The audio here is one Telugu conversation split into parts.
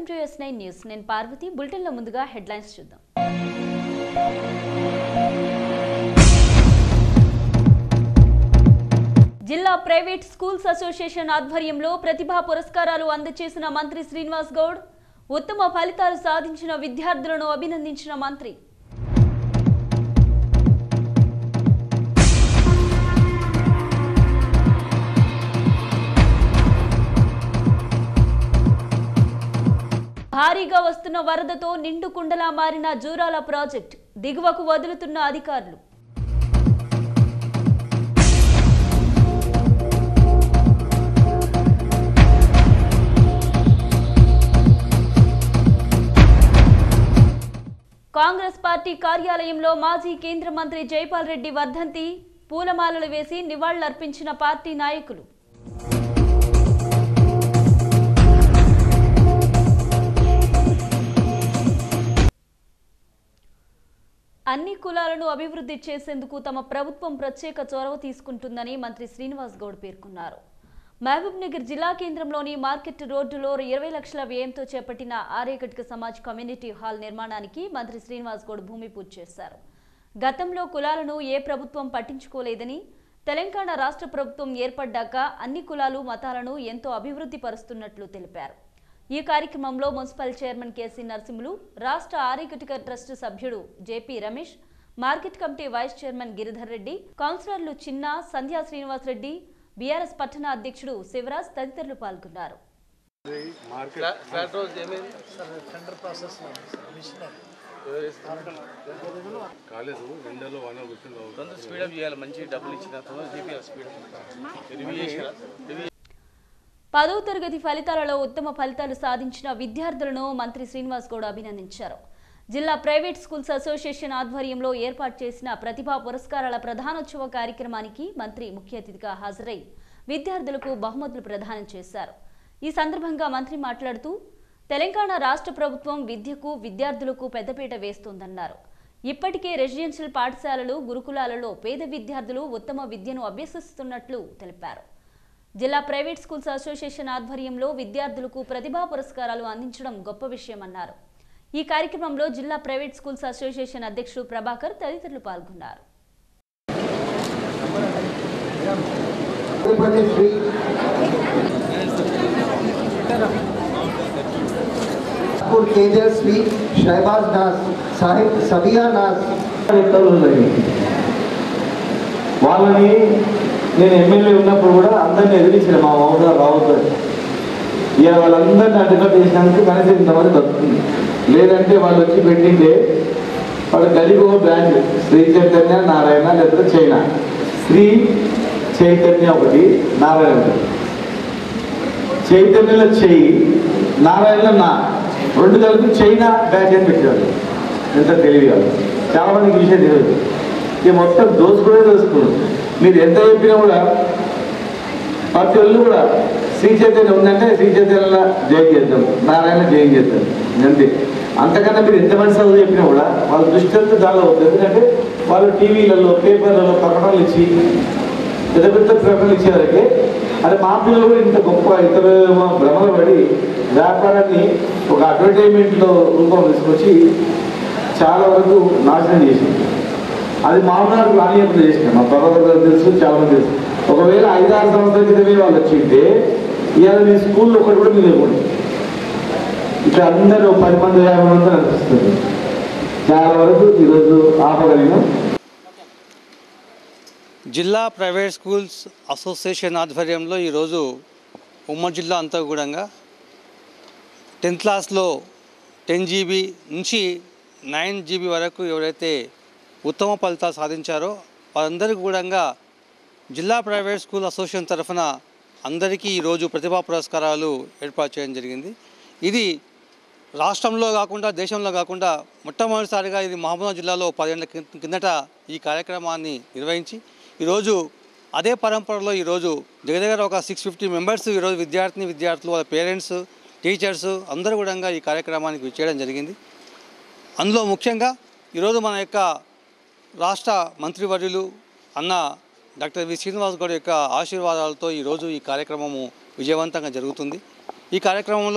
Welcome to S nine news నేను పార్వతి బులెటిన్లో ముందుగా హెడ్లైన్స్ చూద్దాం జిల్లా ప్రైవేట్ స్కూల్స్ అసోసియేషన్ ఆధ్వర్యంలో ప్రతిభా పురస్కారాలు అందజేసిన మంత్రి శ్రీనివాస్ గౌడ్ ఉత్తమ ఫలితాలు సాధించిన విద్యార్థులను అభినందించిన మంత్రి భారీగా వస్తున్న వరదతో నిండు కుండలా మారిన జూరాల ప్రాజెక్ట్ దిగువకు వదులుతున్న అధికారులు కాంగ్రెస్ పార్టీ కార్యాలయంలో మాజీ కేంద్ర మంత్రి జైపాల్ రెడ్డి వర్ధంతి పూలమాలలు వేసి నివాళులర్పించిన పార్టీ నాయకులు అన్ని కులాలను అభివృద్ధి చేసేందుకు తమ ప్రభుత్వం ప్రత్యేక చొరవ తీసుకుంటుందని మంత్రి శ్రీనివాస్ గౌడ్ పేర్కొన్నారు మహబూబ్ నగర్ జిల్లా కేంద్రంలోని మార్కెట్ రోడ్డులో ఇరవై లక్షల వ్యయంతో చేపట్టిన ఆర్యకటిక సమాజ్ కమ్యూనిటీ హాల్ నిర్మాణానికి మంత్రి శ్రీనివాస్ గౌడ్ భూమి పూజ చేశారు గతంలో కులాలను ఏ ప్రభుత్వం పట్టించుకోలేదని తెలంగాణ రాష్ట్ర ప్రభుత్వం ఏర్పడ్డాక అన్ని కులాలు మతాలను ఎంతో అభివృద్ధి పరుస్తున్నట్లు తెలిపారు ఈ కార్యక్రమంలో మున్సిపల్ చైర్మన్ కేసీ నరసింహులు రాష్ట్ర ఆర్యకటిక ట్రస్ట్ సభ్యుడు JP Ramesh market committee vice chairman Giridhar Reddy కౌన్సిలర్లు చిన్న సంధ్యా శ్రీనివాస్ రెడ్డి బీఆర్ఎస్ పట్టణ అధ్యక్షుడు శివరాజ్ తదితరులు పాల్గొన్నారు ఫ్లా- ఫ్లాట్ రోజు ఏమైంది కాలేదు ఎండలో వాన కూర్చుని తొందర స్పీడప్ చేయాలి మంచి డబ్బులు ఇచ్చిన తొందర చేయాలి స్పీడప్ రివ్యూ చేసిన రివ్యూ పదవ తరగతి ఫలితాలలో ఉత్తమ ఫలితాలు సాధించిన విద్యార్థులను మంత్రి శ్రీనివాస్ గౌడ్ అభినందించారు జిల్లా ప్రైవేట్ స్కూల్స్ అసోసియేషన్ ఆధ్వర్యంలో ఏర్పాటు చేసిన ప్రతిభా పురస్కారాల ప్రధానోత్సవ కార్యక్రమానికి మంత్రి ముఖ్య అతిథిగా హాజరై విద్యార్థులకు బహుమతులు ప్రదానం చేశారు ఈ సందర్భంగా మంత్రి మాట్లాడుతూ తెలంగాణ రాష్ట్ర ప్రభుత్వం విద్యకు విద్యార్థులకు పెద్దపీట వేస్తోందన్నారు ఇప్పటికే రెసిడెన్షియల్ పాఠశాలలు గురుకులాలలో పేద విద్యార్థులు ఉత్తమ విద్యను అభ్యసిస్తున్నట్లు తెలిపారు జిల్లా ప్రైవేట్ స్కూల్స్ అసోసియేషన్ ఆధ్వర్యంలో విద్యార్థులకు ప్రతిభా పురస్కారాలు అందించడం గొప్ప విషయమన్నారు ఈ కార్యక్రమంలో జిల్లా ప్రైవేట్ స్కూల్స్ అసోసియేషన్ అధ్యక్షుడు ప్రభాకర్ తదితరులు పాల్గొన్నారు తిరుపతి శ్రీ ठाकुर तेजस्वी शहबाज नास साहिब सबिया नास వ్యక్తులు ఉన్నాయి వాళ్ళని నేను ఎమ్మెల్యే ఉన్నప్పుడు కూడా అందరిని ఎదిరించిన మా మౌన రావద్దు ఇక వాళ్ళందరినీ అడ్డుకట్ట చేసినందుకు కనీసం ఇంతమంది బతుకుంది లేదంటే వాళ్ళు వచ్చి పెట్టింటే వాళ్ళు గదిగో బ్రాండ్ శ్రీ చైతన్య నారాయణ లేకపోతే చైనా శ్రీ చైతన్య ఒకటి నారాయణ ఒకటి. చైతన్యలో చెయ్యి నారాయణలో నా రెండు కలిపి చైనా బ్యాచ్ అని పెట్టారు ఎంత తెలివిగా చాలా మందికి విషయం తెలియదు ఇక మొత్తం దోసుకునే దోసుకున్నాం మీరు ఎంత చెప్పినా కూడా ప్రతి ఒళ్ళు కూడా శ్రీ చైతన్య ఉందంటే శ్రీ చైతన్యంలో జయం చేద్దాం నారాయణ జయం చేద్దాం అంతే అంతకన్నా మీరు ఎంతమంది చదువు చెప్పినా కూడా వాళ్ళ దృష్టి అంతా దానిలో అవుతుంది ఎందుకంటే వాళ్ళు టీవీలలో పేపర్లలో ప్రకటనలు ఇచ్చి పెద్ద పెద్ద ప్రకటనలు ఇచ్చేవారికి అది మా పిల్లలు కూడా ఇంత గొప్ప ఇతర భ్రమలు పడి వ్యాపారాన్ని ఒక అడ్వర్టైజ్మెంట్లో రూపం తీసుకొచ్చి చాలా వరకు నాశనం చేసింది అది మామూలు రానియప్పుడు చేసిన మా పర్వత గారు తెలుసు చాలా మంది తెలుసు ఒకవేళ ఐదారు సంవత్సరాల క్రితమే వాళ్ళు వచ్చింటే ఇవాళ మీ స్కూల్లో ఒకటి కూడా మీరు లేకుండా ఇట్లా అందరూ పది మంది యాభై మంది అనిపిస్తుంది చాలా వరకు ఈరోజు ఆపగలిగినాం జిల్లా ప్రైవేట్ స్కూల్స్ అసోసియేషన్ ఆధ్వర్యంలో ఈరోజు ఉమ్మడి జిల్లా అంతా కూడా టెన్త్ క్లాస్లో టెన్ జీబీ నుంచి నైన్ జీబీ వరకు ఎవరైతే ఉత్తమ ఫలితాలు సాధించారో వారందరికీ కూడా జిల్లా ప్రైవేట్ స్కూల్ అసోసియేషన్ తరఫున అందరికీ ఈరోజు ప్రతిభా పురస్కారాలు ఏర్పాటు చేయడం జరిగింది ఇది రాష్ట్రంలో కాకుండా దేశంలో కాకుండా మొట్టమొదటిసారిగా ఇది మహబూబాబాద్ జిల్లాలో పదేళ్ల కిం- కిందట ఈ కార్యక్రమాన్ని నిర్వహించి ఈరోజు అదే పరంపరలో ఈరోజు దగ్గర దగ్గర ఒక సిక్స్ ఫిఫ్టీ మెంబర్స్ ఈరోజు విద్యార్థిని విద్యార్థులు వాళ్ళ పేరెంట్స్ టీచర్స్ అందరూ కూడా ఈ కార్యక్రమానికి చేయడం జరిగింది అందులో ముఖ్యంగా ఈరోజు మన యొక్క రాష్ట్ర మంత్రివర్యులు అన్న డాక్టర్ వి శ్రీనివాస్ గౌడ్ యొక్క ఆశీర్వాదాలతో ఈరోజు ఈ కార్యక్రమము విజయవంతంగా జరుగుతుంది ఈ కార్యక్రమంలో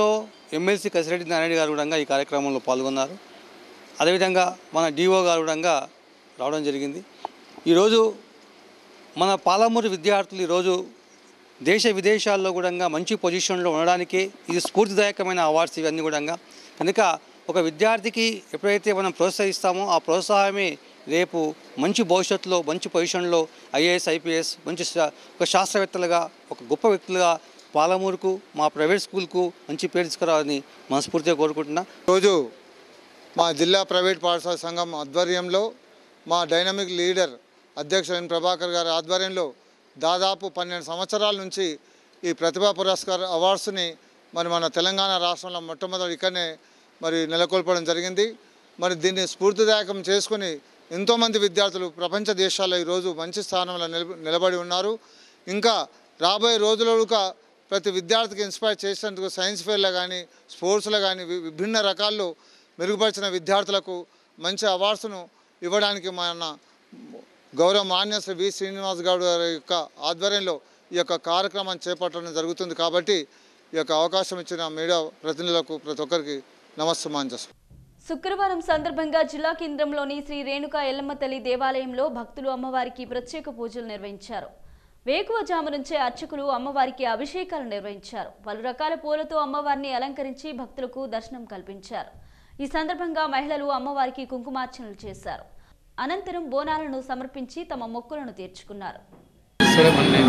ఎమ్మెల్సీ కసిరెడ్డి నారాయణ గారు కూడా ఈ కార్యక్రమంలో పాల్గొన్నారు అదేవిధంగా మన డిఓ గారు కూడా రావడం జరిగింది ఈరోజు మన పాలమూరు విద్యార్థులు ఈరోజు దేశ విదేశాల్లో కూడా మంచి పొజిషన్లో ఉండడానికి ఇది స్ఫూర్తిదాయకమైన అవార్డ్స్ ఇవన్నీ కూడా కనుక ఒక విద్యార్థికి ఎప్పుడైతే మనం ప్రోత్సహిస్తామో ఆ ప్రోత్సాహమే రేపు మంచి భవిష్యత్తులో మంచి పొజిషన్లో ఐఏఎస్ ఐపీఎస్ మంచి శా- ఒక శాస్త్రవేత్తలుగా ఒక గొప్ప వ్యక్తులుగా పాలమూరుకు మా ప్రైవేట్ స్కూల్కు మంచి పేరు తీసుకురావాలని మనస్ఫూర్తిగా కోరుకుంటున్నా రోజు మా జిల్లా ప్రైవేట్ పాఠశాల సంఘం ఆధ్వర్యంలో మా డైనమిక్ లీడర్ అధ్యక్షుడు ఎన్ ప్రభాకర్ గారి ఆధ్వర్యంలో దాదాపు పన్నెండు సంవత్సరాల నుంచి ఈ ప్రతిభా పురస్కార్ అవార్డ్స్ని మరి మన తెలంగాణ రాష్ట్రంలో మొట్టమొదటి ఇక్కడనే మరి నెలకొల్పడం జరిగింది మరి దీన్ని స్ఫూర్తిదాయకం చేసుకుని ఎంతోమంది విద్యార్థులు ప్రపంచ దేశాల్లో ఈరోజు మంచి స్థానంలో నిలబ నిలబడి ఉన్నారు ఇంకా రాబోయే రోజులుగా ప్రతి విద్యార్థికి ఇన్స్పైర్ చేసేందుకు సైన్స్ ఫేర్లో కానీ స్పోర్ట్స్లో కానీ వి- విభిన్న రకాల్లో మెరుగుపరిచిన విద్యార్థులకు మంచి అవార్డ్స్ను ఇవ్వడానికి మన గౌరవ మాన్య శ్రీ వి శ్రీనివాస్ గౌడ్ గారి యొక్క ఆధ్వర్యంలో ఈ యొక్క కార్యక్రమాన్ని చేపట్టడం జరుగుతుంది కాబట్టి ఈ యొక్క అవకాశం ఇచ్చిన మీడియా ప్రతినిధులకు ప్రతి ఒక్కరికి నమస్సుమాంజస్ శుక్రవారం సందర్భంగా జిల్లా కేంద్రంలోని శ్రీ రేణుకా ఎల్లమ్మ తల్లి దేవాలయంలో భక్తులు అమ్మవారికి ప్రత్యేక పూజలు నిర్వహించారు వేకువజాము నుంచే అర్చకులు అమ్మవారికి అభిషేకాలు నిర్వహించారు పలు రకాల పూలతో అమ్మవారిని అలంకరించి భక్తులకు దర్శనం కల్పించారు ఈ సందర్భంగా మహిళలు అమ్మవారికి కుంకుమార్చనలు చేశారు అనంతరం బోనాలను సమర్పించి తమ మొక్కులను తీర్చుకున్నారు సరే మళ్ళీ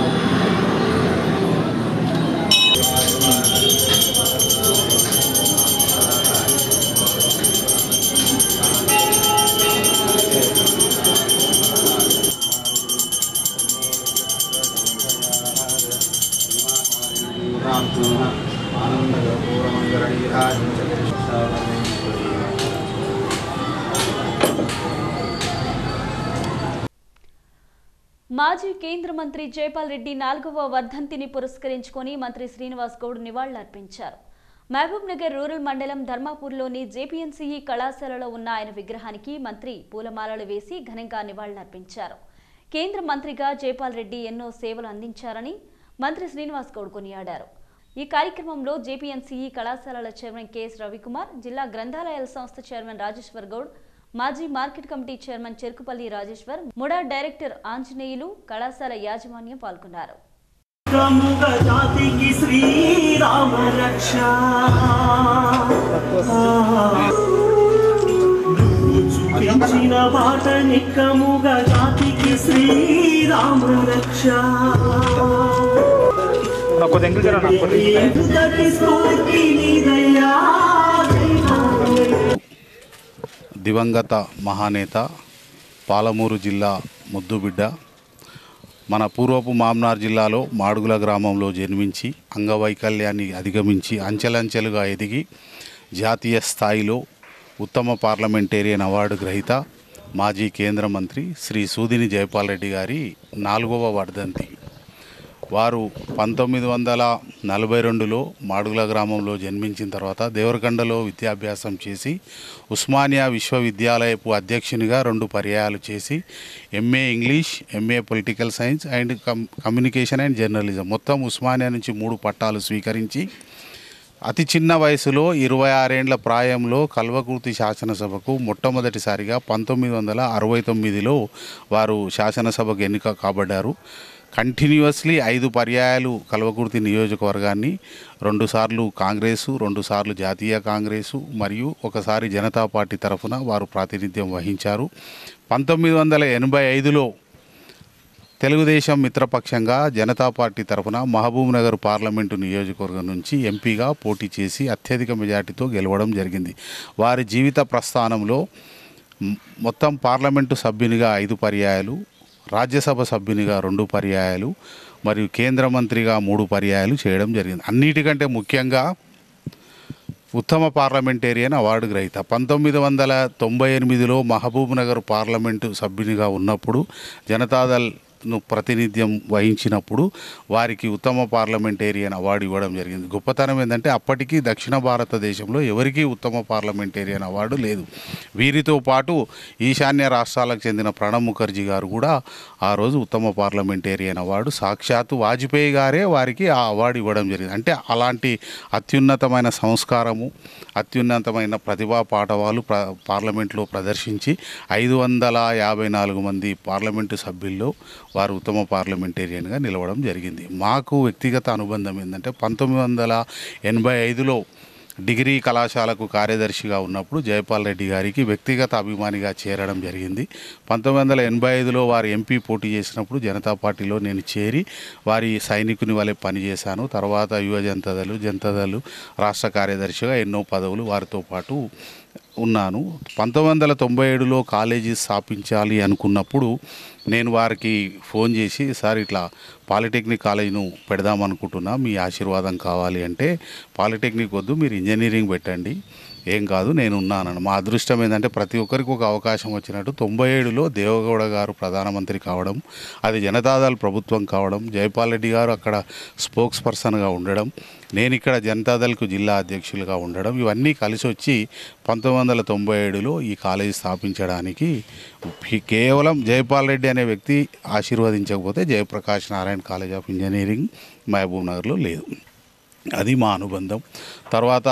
మాజీ కేంద్ర మంత్రి జైపాల్ రెడ్డి నాలుగవ వర్ధంతిని పురస్కరించుకొని మంత్రి శ్రీనివాస్ గౌడ్ నివాళులర్పించారు మహబూబ్ నగర్ రూరల్ మండలం ధర్మాపూర్లోని జేపీఎన్సీఈ కళాశాలలో ఉన్న ఆయన విగ్రహానికి మంత్రి పూలమాలలు వేసి ఘనంగా నివాళులర్పించారు కేంద్ర మంత్రిగా జైపాల్ రెడ్డి ఎన్నో సేవలు అందించారని మంత్రి శ్రీనివాస్ గౌడ్ కొనియాడారు ఈ కార్యక్రమంలో జేపీఎన్సీఈ కళాశాలల చైర్మన్ కెఎస్ రవికుమార్ జిల్లా గ్రంథాలయాల సంస్థ చైర్మన్ రాజేశ్వర్ గౌడ్ మాజీ market committee chairman Cherukupalli Rajeshwar MUDA director Anjaneyulu కళాశాల యాజమాన్యం పాల్గొన్నారు ప్రముఖ జాతికి శ్రీరామ రక్ష నువ్వు చూపించిన బాట నిక్కముగ జాతికి శ్రీరామ రక్ష ఎదుటటి స్ఫూర్తి నీదయ్యా దివంగత మహానేత పాలమూరు జిల్లా ముద్దుబిడ్డ మన పూర్వపు మామ్నార్ జిల్లాలో మాడుగుల గ్రామంలో జన్మించి అంగవైకల్యాన్ని అధిగమించి అంచెలంచెలుగా ఎదిగి జాతీయ స్థాయిలో ఉత్తమ పార్లమెంటేరియన్ అవార్డు గ్రహీత మాజీ కేంద్ర మంత్రి శ్రీ సూదిని జయపాల్ రెడ్డి గారి నాలుగవ వర్ధంతి వారు పంతొమ్మిది వందల నలభై రెండులో మాడుగుల గ్రామంలో జన్మించిన తర్వాత దేవరకొండలో విద్యాభ్యాసం చేసి ఉస్మానియా విశ్వవిద్యాలయపు అధ్యక్షునిగా రెండు పర్యాయాలు చేసి MA English MA political science and కమ్ కమ్యూనికేషన్ అండ్ జర్నలిజం మొత్తం ఉస్మానియా నుంచి మూడు పట్టాలు స్వీకరించి అతి చిన్న వయసులో ఇరవై ఆరేండ్ల ప్రాయంలో కల్వకుర్తి శాసనసభకు మొట్టమొదటిసారిగా పంతొమ్మిది వందల అరవై తొమ్మిదిలో వారు శాసనసభకు ఎన్నిక కాబడ్డారు కంటిన్యూస్లీ ఐదు పర్యాయాలు కల్వకుర్తి నియోజకవర్గాన్ని రెండుసార్లు కాంగ్రెసు రెండుసార్లు జాతీయ కాంగ్రెసు మరియు ఒకసారి జనతా పార్టీ తరఫున వారు ప్రాతినిధ్యం వహించారు పంతొమ్మిది వందల ఎనభై ఐదులో తెలుగుదేశం మిత్రపక్షంగా జనతా పార్టీ తరఫున మహబూబ్ నగర్ పార్లమెంటు నియోజకవర్గం నుంచి ఎంపీగా పోటీ చేసి అత్యధిక మెజార్టీతో గెలవడం జరిగింది వారి జీవిత ప్రస్థానంలో మ్- మొత్తం పార్లమెంటు సభ్యునిగా ఐదు పర్యాయాలు రాజ్యసభ సభ్యునిగా రెండు పర్యాయాలు మరియు కేంద్ర మంత్రిగా మూడు పర్యాయాలు చేయడం జరిగింది అన్నిటికంటే ముఖ్యంగా ఉత్తమ పార్లమెంటేరియన్ అవార్డు గ్రహీత పంతొమ్మిది వందల తొంభై ఎనిమిదిలో మహబూబ్ నగర్ పార్లమెంటు సభ్యునిగా ఉన్నప్పుడు జనతాదళ్ ను ప్రాతినిధ్యం వహించినప్పుడు వారికి ఉత్తమ పార్లమెంటేరియన్ అవార్డు ఇవ్వడం జరిగింది గొప్పతనం ఏంటంటే అప్పటికి దక్షిణ భారతదేశంలో ఎవరికీ ఉత్తమ పార్లమెంటేరియన్ అవార్డు లేదు వీరితో పాటు ఈశాన్య రాష్ట్రాలకు చెందిన ప్రణబ్ ముఖర్జీ గారు కూడా ఆ రోజు ఉత్తమ పార్లమెంటేరియన్ అవార్డు సాక్షాత్తు వాజ్పేయి గారే వారికి ఆ అవార్డు ఇవ్వడం జరిగింది అంటే అలాంటి అత్యున్నతమైన సంస్కారము అత్యున్నతమైన ప్రతిభా పాఠవాలు ప్ర పార్లమెంట్లో ప్రదర్శించి ఐదు వందల యాభై నాలుగు మంది పార్లమెంటు సభ్యుల్లో వారు ఉత్తమ పార్లమెంటేరియన్గా నిలవడం జరిగింది మాకు వ్యక్తిగత అనుబంధం ఏంటంటే పంతొమ్మిది వందల ఎనభై ఐదులో డిగ్రీ కళాశాలకు కార్యదర్శిగా ఉన్నప్పుడు జయపాల్ రెడ్డి గారికి వ్యక్తిగత అభిమానిగా చేరడం జరిగింది పంతొమ్మిది వందల ఎనభై ఐదులో వారు ఎంపీ పోటీ చేసినప్పుడు జనతా పార్టీలో నేను చేరి వారి సైనికుని వలె పనిచేశాను తర్వాత యువ జనతాదళు జనతాదళు రాష్ట్ర కార్యదర్శిగా ఎన్నో పదవులు వారితో పాటు ఉన్నాను పంతొమ్మిది వందల తొంభై ఏడులో కాలేజీ స్థాపించాలి అనుకున్నప్పుడు నేను వారికి ఫోన్ చేసి సార్ ఇట్లా పాలిటెక్నిక్ కాలేజ్ను పెడదామనుకుంటున్నా మీ ఆశీర్వాదం కావాలి అంటే పాలిటెక్నిక్ వద్దు మీరు ఇంజనీరింగ్ పెట్టండి ఏం కాదు నేను ఉన్నానని మా అదృష్టం ఏంటంటే ప్రతి ఒక్కరికి ఒక అవకాశం వచ్చినట్టు తొంభై ఏడులో దేవగౌడ గారు ప్రధానమంత్రి కావడం అది జనతాదళ ప్రభుత్వం కావడం జైపాల్ రెడ్డి గారు అక్కడ స్పోక్స్ పర్సన్గా ఉండడం నేను ఇక్కడ జనతాదళకు జిల్లా అధ్యక్షులుగా ఉండడం ఇవన్నీ కలిసి వచ్చి పంతొమ్మిది వందల తొంభై ఏడులో ఈ కాలేజీ స్థాపించడానికి ఈ కేవలం జయపాల్ రెడ్డి అనే వ్యక్తి ఆశీర్వదించకపోతే Jayaprakash Narayan college of engineering మహబూబ్ నగర్లో లేదు అది మా అనుబంధం తర్వాత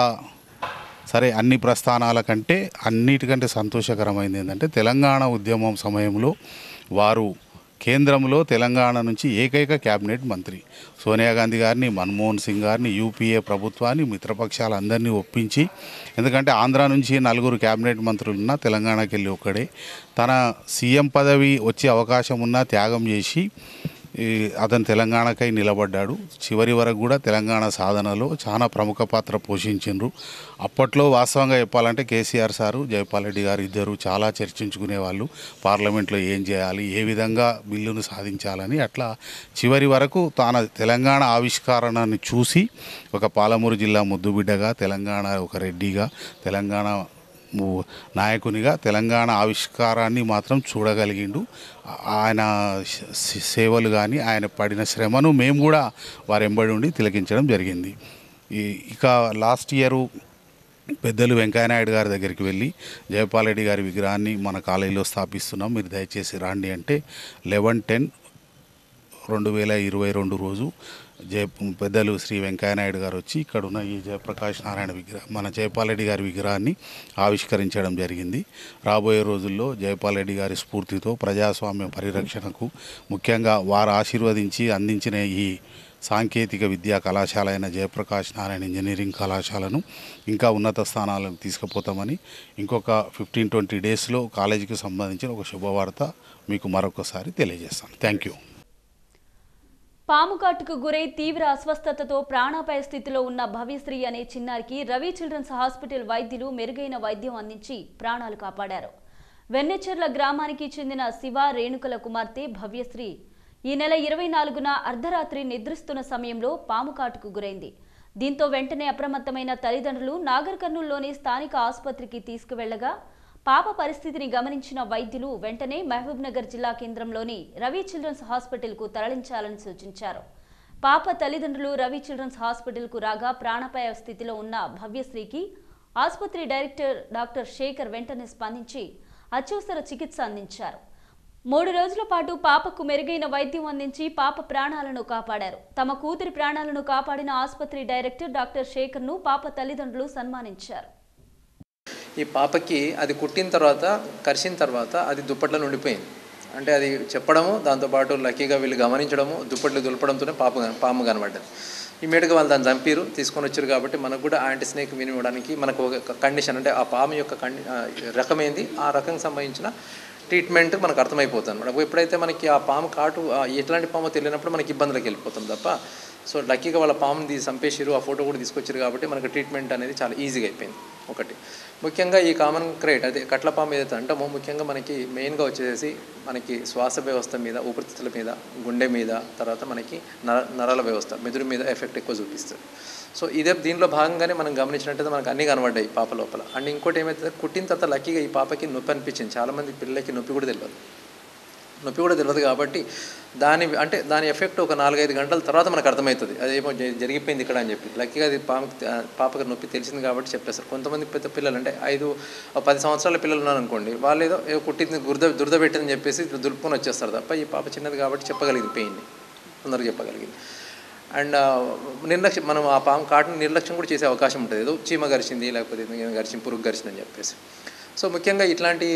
సరే అన్ని ప్రస్థానాల కంటే అన్నిటికంటే సంతోషకరమైంది ఏంటంటే తెలంగాణ ఉద్యమం సమయంలో వారు కేంద్రంలో తెలంగాణ నుంచి ఏకైక క్యాబినెట్ మంత్రి సోనియా గాంధీ గారిని మన్మోహన్ సింగ్ గారిని యూపీఏ ప్రభుత్వాన్ని మిత్రపక్షాలందరినీ ఒప్పించి ఎందుకంటే ఆంధ్ర నుంచి నలుగురు క్యాబినెట్ మంత్రులున్నా తెలంగాణకి వెళ్ళి ఒక్కడే తన సీఎం పదవి వచ్చే అవకాశం ఉన్నా త్యాగం చేసి ఈ అతను తెలంగాణకై నిలబడ్డాడు చివరి వరకు కూడా తెలంగాణ సాధనలో చాలా ప్రముఖ పాత్ర పోషించిండ్రు అప్పట్లో వాస్తవంగా చెప్పాలంటే కేసీఆర్ సారు జయపాల్ రెడ్డి గారు ఇద్దరు చాలా చర్చించుకునేవాళ్ళు పార్లమెంట్లో ఏం చేయాలి ఏ విధంగా బిల్లును సాధించాలని అట్లా చివరి వరకు తాన తెలంగాణ ఆవిష్కరణని చూసి ఒక పాలమూరు జిల్లా ముద్దుబిడ్డగా తెలంగాణ ఒక రెడ్డిగా తెలంగాణ ము- నాయకునిగా తెలంగాణ ఆవిష్కారాన్ని మాత్రం చూడగలిగిండు ఆ- ఆయన సే- సేవలు కానీ ఆయన పడిన శ్రమను మేము కూడా వారి ఎంబడి ఉండి తిలకించడం జరిగింది ఈ ఇక లాస్ట్ ఇయరు పెద్దలు వెంకయ్యనాయుడు గారి దగ్గరికి వెళ్ళి జయపాల్ రెడ్డి గారి విగ్రహాన్ని మన కాలేజీలో స్థాపిస్తున్నాం మీరు దయచేసి రాండి అంటే లెవెన్ టెన్ రెండు వేల ఇరవై రెండు రోజు జయ పెద్దలు శ్రీ వెంకయ్యనాయుడు గారు వచ్చి ఇక్కడ ఉన్న ఈ జయప్రకాష్ నారాయణ విగ్రహం మన జయపాల్ రెడ్డి గారి విగ్రహాన్ని ఆవిష్కరించడం జరిగింది రాబోయే రోజుల్లో జయపాల్ రెడ్డి గారి స్ఫూర్తితో ప్రజాస్వామ్య పరిరక్షణకు ముఖ్యంగా వారు ఆశీర్వదించి అందించిన ఈ సాంకేతిక విద్యా కళాశాల అయిన జయప్రకాష్ నారాయణ ఇంజనీరింగ్ కళాశాలను ఇంకా ఉన్నత స్థానాలకు తీసుకుపోతామని ఇంకొక ఫిఫ్టీన్ ట్వంటీ డేస్లో కాలేజీకి సంబంధించిన ఒక శుభవార్త మీకు మరొకసారి తెలియజేస్తాను థ్యాంక్ యూ పాము కాటుకు గురై తీవ్ర అస్వస్థతతో ప్రాణాపాయ స్థితిలో ఉన్న భవ్యశ్రీ అనే చిన్నారికి రవి చిల్డ్రన్స్ హాస్పిటల్ వైద్యులు మెరుగైన వైద్యం అందించి ప్రాణాలు కాపాడారు వెన్నెచెర్ల గ్రామానికి చెందిన శివ రేణుకల కుమార్తె భవ్యశ్రీ ఈ నెల ఇరవై నాలుగున అర్ధరాత్రి నిద్రిస్తున్న సమయంలో పాము కాటుకు గురైంది దీంతో వెంటనే అప్రమత్తమైన తల్లిదండ్రులు నాగర్ కర్నూలులోని స్థానిక ఆసుపత్రికి తీసుకువెళ్లగా పాప పరిస్థితిని గమనించిన వైద్యులు వెంటనే మహబూబ్ నగర్ జిల్లా కేంద్రంలోని రవి చిల్డ్రన్స్ హాస్పిటల్కు తరలించాలని సూచించారు పాప తల్లిదండ్రులు రవి చిల్డ్రన్స్ హాస్పిటల్కు రాగా ప్రాణాపాయ స్థితిలో ఉన్న భవ్యశ్రీకి ఆసుపత్రి డైరెక్టర్ డాక్టర్ శేఖర్ వెంటనే స్పందించి అత్యవసర చికిత్స అందించారు మూడు రోజుల పాటు పాపకు మెరుగైన వైద్యం అందించి పాప ప్రాణాలను కాపాడారు తమ కూతురి ప్రాణాలను కాపాడిన ఆసుపత్రి డైరెక్టర్ డాక్టర్ శేఖర్ను పాప తల్లిదండ్రులు సన్మానించారు ఈ పాపకి అది కుట్టిన తర్వాత కరిచిన తర్వాత అది దుప్పట్లో ఉండిపోయింది అంటే అది చెప్పడము దాంతోపాటు లక్కీగా వీళ్ళు గమనించడము దుప్పట్లు దులపడంతోనే పాప కన- పాము కనబడ్డది ఇమీడియట్గా వాళ్ళు దాన్ని చంపారు తీసుకొని వచ్చారు కాబట్టి మనకు కూడా యాంటీ స్నేక్ విని ఇవ్వడానికి మనకు ఒక కండిషన్ అంటే ఆ పాము యొక్క కండి ఆ రకం ఏంది ఆ రకంకి సంబంధించిన ట్రీట్మెంట్ మనకు అర్థమైపోతుంది అనమాట ఎప్పుడైతే మనకి ఆ పాము కాటు ఆ ఎట్లాంటి పాము తెలియనప్పుడు మనకి ఇబ్బందులకు వెళ్ళిపోతాం తప్ప సో లక్కీగా వాళ్ళ పాముని తీసి చంపేసారు ఆ ఫోటో కూడా తీసుకొచ్చారు కాబట్టి మనకు ట్రీట్మెంట్ అనేది చాలా ఈజీగా అయిపోయింది ఒకటి ముఖ్యంగా ఈ కామన్ క్రేట్ అదే కట్ల పాము ఏదైతే అంటామో ముఖ్యంగా మనకి మెయిన్గా వచ్చేసి మనకి శ్వాస వ్యవస్థ మీద ఊపిరితిత్తుల మీద గుండె మీద తర్వాత మనకి నర నరాల వ్యవస్థ మెదురు మీద ఎఫెక్ట్ ఎక్కువ చూపిస్తుంది సో ఇదే దీనిలో భాగంగానే మనం గమనించినట్టయితే మనకు అన్నీ కనబడ్డాయి పాప లోపల అండ్ ఇంకోటి ఏమైతే కుట్టిన తర్వాత లక్కీగా ఈ పాపకి నొప్పి అనిపించింది చాలామంది పిల్లలకి నొప్పి కూడా తెలియదు నొప్పి కూడా తెలియదు కాబట్టి దాని అంటే దాని ఎఫెక్ట్ ఒక నాలుగైదు గంటల తర్వాత మనకు అర్థమవుతుంది అదేమో జ- జరిగిపోయింది ఇక్కడ అని చెప్పి లక్కీగా అది పాపకి పాపకి నొప్పి తెలిసింది కాబట్టి చెప్పేస్తారు కొంతమంది పెద్ద పిల్లలు అంటే ఐదు ఓ పది సంవత్సరాల పిల్లలు ఉన్నారు అనుకోండి వాళ్ళు ఏదో ఏదో కుట్టింది దురద దురద పెట్టిందని చెప్పేసి దులుపుకొని వచ్చేస్తారు తప్ప ఈ పాప చిన్నది కాబట్టి చెప్పగలిగింది పెయిన్ని తొందరగా చెప్పగలిగింది అండ్ నిర్లక్ష్యం మనం ఆ పాము కాటుని నిర్లక్ష్యం కూడా చేసే అవకాశం ఉంటుంది ఏదో చీమ గరిచింది లేకపోతే ఏదో గరిచింది పురుగు గరిచిందని చెప్పేసి సో ముఖ్యంగా ఇట్లాంటి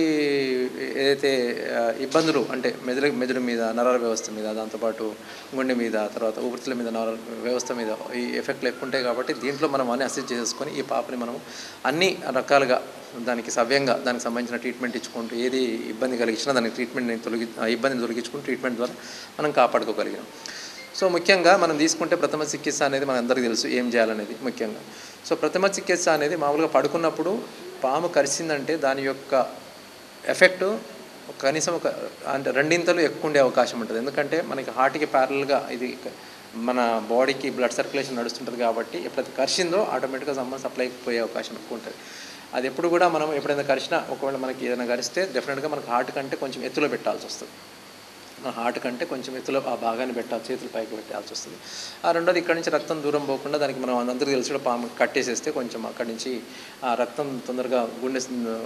ఏదైతే ఆ, ఇబ్బందులు అంటే మెదడు మెదడు మీద నరాల వ్యవస్థ మీద దాంతోపాటు గుండె మీద తర్వాత ఊపిరితిత్తుల మీద నరాల వ్యవస్థ మీద ఈ ఎఫెక్ట్లు ఎక్కువ ఉంటాయి కాబట్టి దీంట్లో మనం అన్ని అసెస్ చేసుకొని ఈ పాపని మనం అన్ని రకాలుగా దానికి సవ్యంగా దానికి సంబంధించిన ట్రీట్మెంట్ ఇచ్చుకుంటూ ఏది ఇబ్బంది కలిగించినా దానికి ట్రీట్మెంట్ని తొలగి ఆ ఇబ్బందిని తొలగించుకుంటూ ట్రీట్మెంట్ ద్వారా మనం కాపాడుకోగలిగాం సో ముఖ్యంగా మనం తీసుకుంటే ప్రథమ చికిత్స అనేది మన అందరికీ తెలుసు ఏం చేయాలనేది ముఖ్యంగా సో ప్రథమ చికిత్స అనేది మామూలుగా పడుకున్నప్పుడు పాము కరిచిందంటే దాని యొక్క ఎఫెక్ట్ కనీసం ఒక అంటే రెండింతలు ఎక్కువ ఉండే అవకాశం ఉంటుంది ఎందుకంటే మనకి హార్ట్కి ప్యారల్గా ఇది మన బాడీకి బ్లడ్ సర్క్యులేషన్ నడుస్తుంటుంది కాబట్టి ఎప్పుడైతే కరిచిందో ఆటోమేటిక్గా సంబంధం సప్లై పోయే అవకాశం ఎక్కువ ఉంటుంది అది ఎప్పుడు కూడా మనం ఎప్పుడైనా కరిచినా ఒకవేళ మనకి ఏదైనా కరిస్తే డెఫినెట్గా మనకి హార్ట్ కంటే కొంచెం ఎత్తులో పెట్టాల్సి వస్తుంది మన హార్ట్ కంటే కొంచెం ఎత్తులో ఆ భాగాన్ని పెట్టాలి చేతులు పైకి పెట్టాల్సి వస్తుంది ఆ రెండోది ఇక్కడ నుంచి రక్తం దూరం పోకుండా దానికి మనం అందరికీ తెలిసి కూడా పాము కట్టేసేస్తే కొంచెం అక్కడి నుంచి ఆ రక్తం తొందరగా గుండె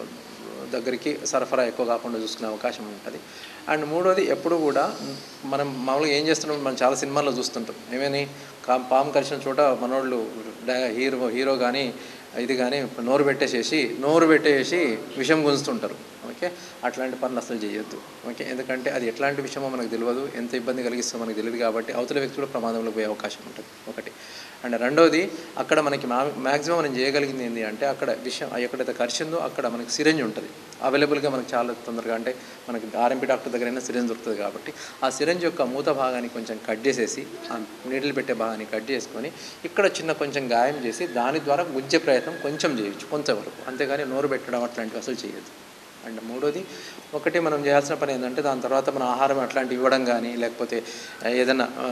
దగ్గరికి సరఫరా ఎక్కువ కాకుండా చూసుకునే అవకాశం ఉంటుంది అండ్ మూడోది ఎప్పుడు కూడా మనం మామూలుగా ఏం చేస్తున్నాం మనం చాలా సినిమాల్లో చూస్తుంటాం ఏమని కా పాము కరిచిన చోట మనోళ్ళు డా- హీరో హీరో కానీ ఇది కానీ నోరు పెట్టేసేసి నోరు పెట్టేసి విషం గుంజుతుంటారు ఓకే అట్లాంటి పనులు అసలు చేయొద్దు ఓకే ఎందుకంటే అది ఎట్లాంటి విషయమో మనకు తెలియదు ఎంత ఇబ్బంది కలిగిస్తుందో మనకు తెలియదు కాబట్టి అవతల వ్యక్తి కూడా ప్రమాదంలో పోయే అవకాశం ఉంటుంది ఒకటి అండ్ రెండోది అక్కడ మనకి మా మ్యాక్సిమం మనం చేయగలిగింది ఏంటి అంటే అక్కడ విషయం ఎక్కడైతే ఖర్చుందో అక్కడ మనకి సిరంజ్ ఉంటుంది అవైలబుల్గా మనకి చాలా తొందరగా అంటే మనకి ఆర్ఎంపీ డాక్టర్ దగ్గరైనా సిరంజ్ దొరుకుతుంది కాబట్టి ఆ సిరంజ్ యొక్క మూత భాగాన్ని కొంచెం కట్ చేసేసి ఆ నీటిలు పెట్టే భాగాన్ని కట్ చేసుకొని ఇక్కడ చిన్న కొంచెం గాయం చేసి దాని ద్వారా గుంజే ప్రయత్నం కొంచెం చేయొచ్చు కొంతవరకు అంతేగాని నోరు పెట్టడం అట్లాంటివి అసలు చేయొద్దు అండ్ మూడోది ఒకటి మనం చేయాల్సిన పని ఏంటంటే దాని తర్వాత మన ఆహారం అట్లాంటివి ఇవ్వడం కానీ లేకపోతే ఏదైనా ఆ,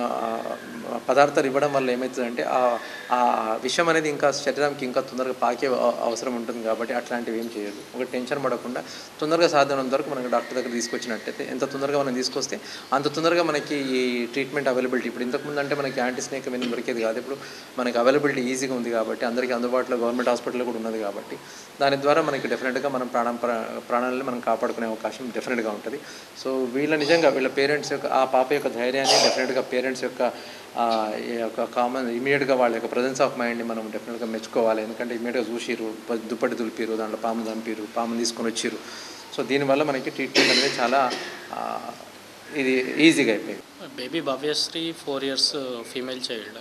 ఆ, పదార్థాలు ఇవ్వడం వల్ల ఏమవుతుందంటే ఆ ఆ విషయం అనేది ఇంకా శరీరానికి ఇంకా తొందరగా పాకే అవ- అవసరం ఉంటుంది కాబట్టి అట్లాంటివి ఏం చేయదు ఒక టెన్షన్ పడకుండా తొందరగా సాధ్యమైనంత వరకు మనకి డాక్టర్ దగ్గర తీసుకొచ్చినట్టయితే ఎంత తొందరగా మనం తీసుకొస్తే అంత తొందరగా మనకి ఈ ట్రీట్మెంట్ అవైలబిలిటీ ఇప్పుడు ఇంతకుముందు అంటే మనకి యాంటీ స్నేక్ వెనం దొరికేది కాదు ఇప్పుడు మనకి అవైలబిలిటీ ఈజీగా ఉంది కాబట్టి అందరికీ అందుబాటులో గవర్నమెంట్ హాస్పిటల్లో కూడా ఉన్నది కాబట్టి దాని ద్వారా మనకి డెఫినెట్గా మనం ప్రాణం ప్రా- ప్రాణాలని మనం కాపాడుకునే అవకాశం డెఫినెట్గా ఉంటుంది సో వీళ్ళ నిజంగా వీళ్ళ పేరెంట్స్ యొక్క ఆ పాప యొక్క ధైర్యాన్ని డెఫినెట్గా పేరెంట్స్ యొక్క ఆ, ఈ యొక్క కామన్ ఇమీడియట్గా వాళ్ళ యొక్క ప్రజెన్స్ ఆఫ్ మైండ్ని మనం డెఫినెట్గా మెచ్చుకోవాలి ఎందుకంటే ఇమీడియట్గా చూసిరు ప- దుప్పటి దులిపిరు దాంట్లో పాము చంపిరు పాము తీసుకొని వచ్చిరు సో దీనివల్ల మనకి ట్రీట్మెంట్ అనేది చాలా ఆ, ఇది ఈజీగా అయిపోయింది baby Bhavyasri four years female child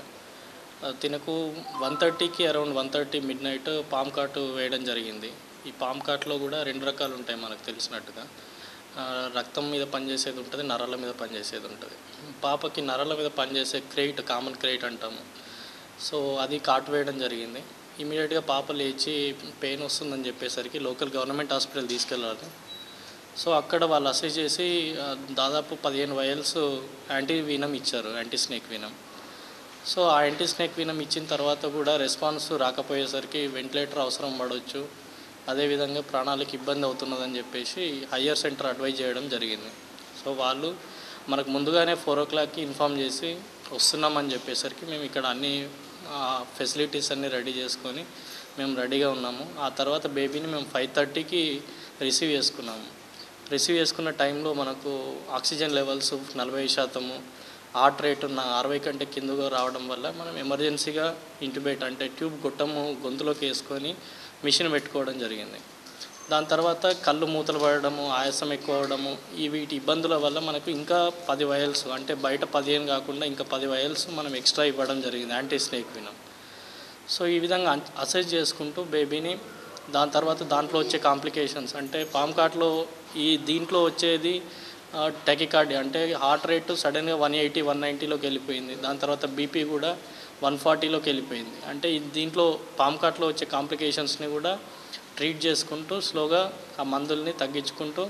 తినకు వన్ థర్టీకి around one thirty midnight పామ్ కాటు వేయడం జరిగింది ఈ పామ్ కాట్లో కూడా రెండు రకాలు ఉంటాయి మనకు తెలిసినట్టుగా ఆ, రక్తం మీద పనిచేసేది ఉంటుంది నరాల మీద పనిచేసేది ఉంటుంది పాపకి నరాల మీద పనిచేసే క్రెయిట్ కామన్ క్రెయిట్ అంటాము సో అది కాటు వేయడం జరిగింది ఇమీడియట్గా పాప లేచి పెయిన్ వస్తుందని చెప్పేసరికి లోకల్ గవర్నమెంట్ హాస్పిటల్ తీసుకెళ్ళాలి సో అక్కడ వాళ్ళు అసెస్ చేసి ఆ, దాదాపు పదిహేను వయల్స్ యాంటీ వీనం ఇచ్చారు యాంటీ స్నేక్ వీనం సో ఆ యాంటీ స్నేక్ వీనం ఇచ్చిన తర్వాత కూడా రెస్పాన్స్ రాకపోయేసరికి వెంటిలేటర్ అవసరం పడవచ్చు అదేవిధంగా ప్రాణాలకు ఇబ్బంది అవుతున్నదని చెప్పేసి హయ్యర్ సెంటర్ అడ్వైజ్ చేయడం జరిగింది సో వాళ్ళు మనకు ముందుగానే ఫోర్ ఓ క్లాక్కి ఇన్ఫామ్ చేసి వస్తున్నామని చెప్పేసరికి మేము ఇక్కడ అన్ని ఫెసిలిటీస్ అన్నీ రెడీ చేసుకొని మేము రెడీగా ఉన్నాము ఆ తర్వాత బేబీని మేము ఫైవ్ థర్టీకి రిసీవ్ చేసుకున్నాము రిసీవ్ చేసుకున్న టైంలో మనకు ఆక్సిజన్ లెవెల్స్ నలభై శాతము హార్ట్ రేట్ ఉన్న అరవై కంటే కిందగా రావడం వల్ల మనం ఎమర్జెన్సీగా ఇంటిబేట్ అంటే ట్యూబ్ గొట్టము గొంతులోకి వేసుకొని మిషన్ పెట్టుకోవడం జరిగింది దాని తర్వాత కళ్ళు మూతలు పడడము ఆయాసం ఎక్కువ అవడము ఈ వీటి ఇబ్బందుల వల్ల మనకు ఇంకా పది వయల్స్ అంటే బయట పదిహేను కాకుండా ఇంకా పది వయల్స్ మనం ఎక్స్ట్రా ఇవ్వడం జరిగింది యాంటీ స్నేక్ వినం సో ఈ విధంగా అసెస్ చేసుకుంటూ బేబీని దాని తర్వాత దాంట్లో వచ్చే కాంప్లికేషన్స్ అంటే పామ్ కార్ట్లో ఈ దీంట్లో వచ్చేది టెకికార్డి అంటే హార్ట్ రేటు సడన్గా వన్ ఎయిటీ వన్ నైంటీలోకి వెళ్ళిపోయింది దాని తర్వాత బీపీ కూడా వన్ ఫార్టీలోకి వెళ్ళిపోయింది అంటే ఈ దీంట్లో పామ్ కార్ట్లో వచ్చే కాంప్లికేషన్స్ని కూడా ట్రీట్ చేసుకుంటూ స్లోగా ఆ మందుల్ని తగ్గించుకుంటూ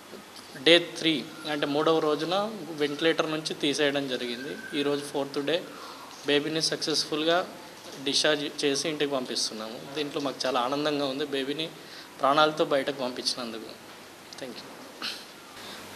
డే త్రీ అంటే మూడవ రోజున వెంటిలేటర్ నుంచి తీసేయడం జరిగింది ఈరోజు ఫోర్త్ డే బేబీని సక్సెస్ఫుల్గా డిశ్చార్జ్ చేసి ఇంటికి పంపిస్తున్నాము దీంట్లో మాకు చాలా ఆనందంగా ఉంది బేబీని ప్రాణాలతో బయటకు పంపించినందుకు థ్యాంక్ యూ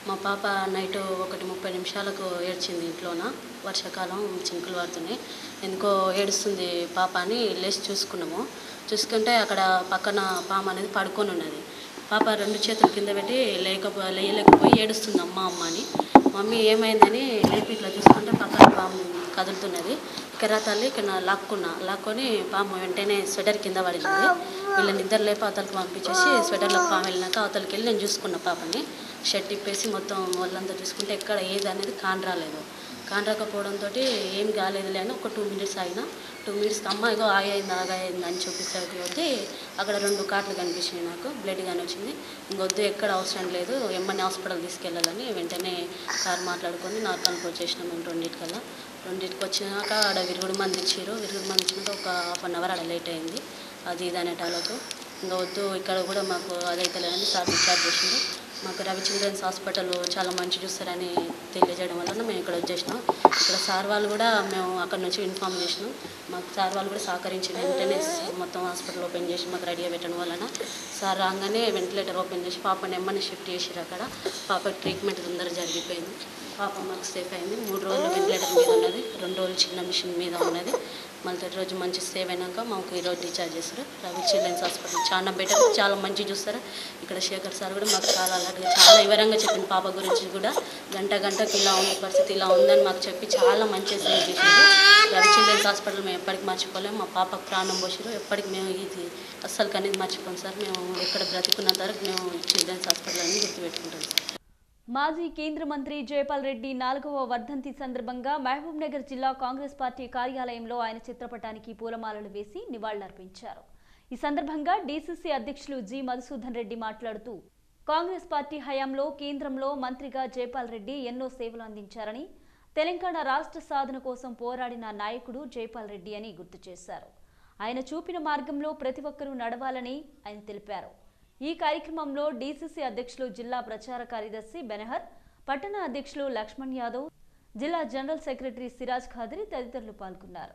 మా పాప నైట్ ఒకటి ముప్పై నిమిషాలకు ఏడ్చింది ఇంట్లోన వర్షాకాలం చినుకులు పడుతున్నాయి ఎందుకో ఏడుస్తుంది పాప అని లేచి చూసుకున్నాము చూసుకుంటే అక్కడ పక్కన పాము అనేది పడుకొని ఉన్నది పాప రెండు చేతులు కింద పెట్టి లేకపో లేయలేకపోయి ఏడుస్తుంది అమ్మ అమ్మ అని మమ్మీ ఏమైందని లేపి ఇట్లా చూసుకుంటే పక్కన పాము కదులుతున్నది కెరా తల్లి ఇక్కడ లాక్కున్నా లాక్కొని పాము వెంటనే స్వెటర్ కింద పడింది వీళ్ళ నిద్ర లేపి అవతలకి పంపించేసి స్వెటర్లోకి పాము వెళ్ళినాక అవతలకి వెళ్ళి నేను చూసుకున్న పాపని షర్ట్ ఇప్పేసి మొత్తం వాళ్ళంతా చూసుకుంటే ఎక్కడ ఏది అనేది కాన్ రాలేదు కాన్ రాకపోవడంతో ఏం కాలేదులే అని ఒక టూ మినిట్స్ ఆగిన టూ మినిట్స్కి అమ్మ ఇగో ఆగైంది ఆగైంది అని చూపిస్తాకి వద్ది అక్కడ రెండు కాట్లు కనిపించినాయి నాకు బ్లడ్ కానీ వచ్చింది ఇంకొద్దు ఎక్కడ అవసరం లేదు ఎమ్మని హాస్పిటల్ తీసుకెళ్ళాలని వెంటనే కార్ మాట్లాడుకొని నార్కల్కి వచ్చేసినాం మేము రెండింటికల్లా రెండింటికి వచ్చినాక ఆడ విరుగుడు మంది ఇచ్చారు విరుగుడు మంది ఇచ్చినాక ఒక హాఫ్ అన్ అవర్ ఆడ లేట్ అయింది అది ఇది అనేటాలకు ఇంకా వద్దు ఇక్కడ కూడా మాకు అదైతే లేదని సార్ డిశ్చార్జ్ చేసింది మాకు రవి చిల్డ్రన్స్ హాస్పిటల్ చాలా మంచి చూస్తారని తెలియజేయడం వలన మేము ఇక్కడ వచ్చేసినాం ఇక్కడ సార్ వాళ్ళు కూడా మేము అక్కడ నుంచి ఇన్ఫామ్ చేసినాం మాకు సార్ వాళ్ళు కూడా సహకరించి వెంటనే మొత్తం హాస్పిటల్ ఓపెన్ చేసి మాకు రెడీగా పెట్టడం వలన సార్ రాగానే వెంటిలేటర్ ఓపెన్ చేసి పాపని ఎమ్మని షిఫ్ట్ చేసిరు అక్కడ పాప ట్రీట్మెంట్ తొందర జరిగిపోయింది పాప మాకు సేఫ్ అయింది మూడు రోజులు వెంటిలేటర్ మీద ఉన్నది రెండు రోజులు చిన్న మిషన్ మీద ఉన్నది మళ్ళీ థర్డ్ రోజు మంచి సేవ్ అయినాక మాకు ఈరోజు డిశ్చార్జ్ చేస్తారు రవి చిల్డ్రన్స్ హాస్పిటల్ చాలా బెటర్ చాలా మంచి చూస్తారు ఇక్కడ శేఖర్ సార్ కూడా మాకు చాలా అలాగే చాలా వివరంగా చెప్పింది పాప గురించి కూడా గంట గంటకి ఇలా ఉంది పరిస్థితి ఇలా ఉందని మాకు చెప్పి చాలా మంచి సేవ్ చేశారు రవి చిల్డ్రన్స్ హాస్పిటల్ మేము ఎప్పటికి మర్చిపోలేము మా పాపకు ప్రాణం పోసారు ఎప్పటికి మేము ఇది అస్సలు అనేది మర్చిపోం సార్ మేము ఎక్కడ బ్రతికున్నంత వరకు మేము చిల్డ్రన్స్ హాస్పిటల్ అని గుర్తుపెట్టుకుంటాం సార్ మాజీ కేంద్ర మంత్రి జయపాల్ రెడ్డి నాలుగవ వర్ధంతి సందర్భంగా మహబూబ్ నగర్ జిల్లా కాంగ్రెస్ పార్టీ కార్యాలయంలో ఆయన చిత్రపటానికి పూలమాలలు వేసి నివాళులర్పించారు ఈ సందర్భంగా డీసీసీ అధ్యక్షులు జి మధుసూదన్ రెడ్డి మాట్లాడుతూ కాంగ్రెస్ పార్టీ హయాంలో కేంద్రంలో మంత్రిగా జయపాల్ రెడ్డి ఎన్నో సేవలు అందించారని తెలంగాణ రాష్ట్ర సాధన కోసం పోరాడిన నాయకుడు జయపాల్ రెడ్డి అని గుర్తు చేశారు ఆయన చూపిన మార్గంలో ప్రతి ఒక్కరూ నడవాలని ఆయన తెలిపారు ఈ కార్యక్రమంలో డీసీసీ అధ్యక్షులు జిల్లా ప్రచార కార్యదర్శి బెనహర్ పట్టణ అధ్యక్షులు లక్ష్మణ్ యాదవ్ జిల్లా జనరల్ సెక్రటరీ సిరాజ్ ఖాదరి తదితరులు పాల్గొన్నారు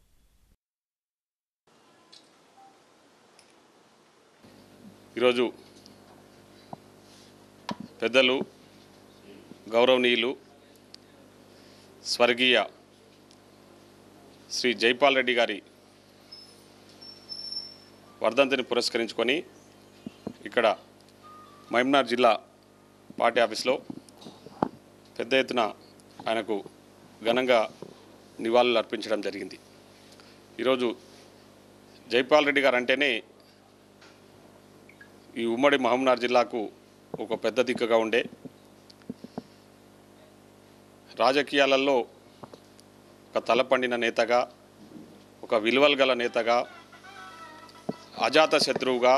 ఈరోజు పెద్దలు గౌరవనీయులు స్వర్గీయ శ్రీ జైపాల్ రెడ్డి గారి వర్ధంతిని పురస్కరించుకొని ఇక్కడ మహమ్నార్ జిల్లా పార్టీ ఆఫీస్లో పెద్ద ఎత్తున ఆయనకు ఘనంగా నివాళులు అర్పించడం జరిగింది ఈరోజు జైపాల్ రెడ్డి గారు అంటేనే ఈ ఉమ్మడి మహమ్నార్ జిల్లాకు ఒక పెద్ద దిక్కుగా ఉండే రాజకీయాలలో ఒక తలపండిన నేతగా ఒక విలువలు గల నేతగా అజాత శత్రువుగా